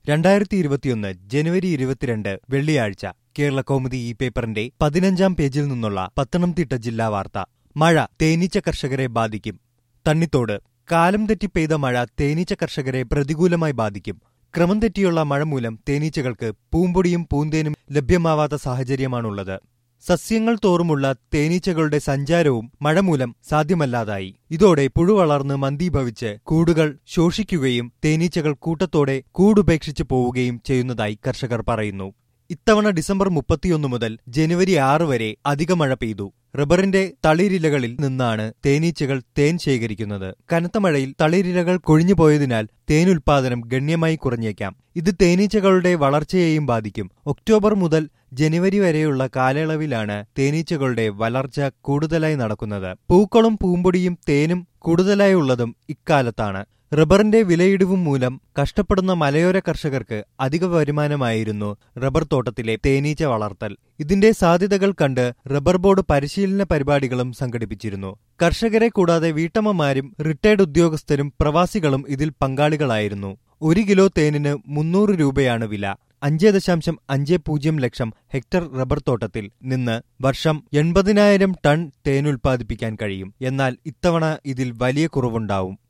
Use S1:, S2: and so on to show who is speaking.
S1: രണ്ടായിരത്തി ഇരുപത്തിയൊന്ന് ജനുവരി ഇരുപത്തിരണ്ട് വെള്ളിയാഴ്ച കേരള കൗമുദി ഈ പേപ്പറിന്റെ പതിനഞ്ചാം പേജിൽ നിന്നുള്ള പത്തനംതിട്ട ജില്ലാ വാർത്ത മഴ തേനീച്ച കർഷകരെ ബാധിക്കും തണ്ണിത്തോട് കാലം തെറ്റി പെയ്ത മഴ തേനീച്ച കർഷകരെ പ്രതികൂലമായി ബാധിക്കും ക്രമം തെറ്റിയുള്ള മഴ മൂലം തേനീച്ചകൾക്ക് പൂമ്പൊടിയും പൂന്തേനും ലഭ്യമാവാത്ത സാഹചര്യമാണുള്ളത് സസ്യങ്ങൾ തോറുമുള്ള തേനീച്ചകളുടെ സഞ്ചാരവും മഴ മൂലം സാധ്യമല്ലാതായി ഇതോടെ പുഴു വളർന്ന് മന്ദീഭവിച്ച് കൂടുകൾ ശോഷിക്കുകയും തേനീച്ചകൾ കൂട്ടത്തോടെ കൂടുപേക്ഷിച്ചു പോവുകയും ചെയ്യുന്നതായി കർഷകർ പറയുന്നു ഇത്തവണ ഡിസംബർ മുപ്പത്തിയൊന്ന് മുതൽ ജനുവരി ആറ് വരെ അധിക മഴ പെയ്തു റബ്ബറിന്റെ തളിരിലകളിൽ നിന്നാണ് തേനീച്ചകൾ തേൻ ശേഖരിക്കുന്നത് കനത്ത മഴയിൽ തളിരിലകൾ കൊഴിഞ്ഞുപോയതിനാൽ തേൻ ഉൽപാദനം ഗണ്യമായി കുറഞ്ഞേക്കാം ഇത് തേനീച്ചകളുടെ വളർച്ചയെയും ബാധിക്കും ഒക്ടോബർ മുതൽ ജനുവരി വരെയുള്ള കാലയളവിലാണ് തേനീച്ചകളുടെ വളർച്ച കൂടുതലായി നടക്കുന്നത് പൂക്കളും പൂമ്പൊടിയും തേനും കൂടുതലായി ഉള്ളതും ഇക്കാലത്താണ് റബ്ബറിന്റെ വിലയിടിവും മൂലം കഷ്ടപ്പെടുന്ന മലയോര കർഷകർക്ക് അധിക വരുമാനമായിരുന്നു റബ്ബർ തോട്ടത്തിലെ തേനീച്ച വളർത്തൽ ഇതിന്റെ സാധ്യതകൾ കണ്ട് റബ്ബർ ബോർഡ് പരിശീലന പരിപാടികളും സംഘടിപ്പിച്ചിരുന്നു കർഷകരെ കൂടാതെ വീട്ടമ്മമാരും റിട്ടയർഡ് ഉദ്യോഗസ്ഥരും പ്രവാസികളും ഇതിൽ പങ്കാളികളായിരുന്നു ഒരു കിലോ തേനിന് മുന്നൂറ് രൂപയാണ് വില അഞ്ച് ദശാംശം അഞ്ച് പൂജ്യം ലക്ഷം ഹെക്ടർ റബ്ബർ തോട്ടത്തിൽ നിന്ന് വർഷം എൺപതിനായിരം ടൺ തേൻ ഉൽപ്പാദിപ്പിക്കാൻ കഴിയും എന്നാൽ ഇത്തവണ ഇതിൽ വലിയ കുറവുണ്ടാവും